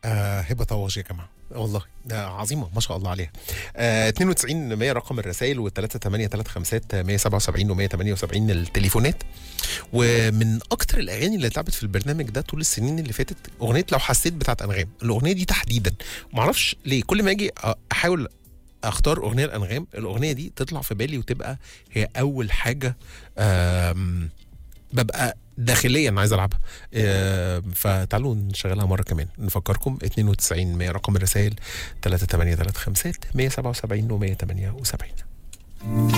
آه هبه طواش يا جماعه والله ده عظيمه ما شاء الله عليها آه 92 100 رقم الرسائل و3 8 3 5 177 و 178 التليفونات ومن اكتر الاغاني اللي اتلعبت في البرنامج ده طول السنين اللي فاتت اغنيه لو حسيت بتاعت انغام الاغنيه دي تحديدا معرفش ليه كل ما اجي أ- احاول اختار اغنيه الانغام الاغنيه دي تطلع في بالي وتبقى هي اول حاجه آم، ببقى داخليا عايز العبها آه، فتعالوا نشغلها مره كمان نفكركم 92 100 رقم الرسائل 3835 177 و 178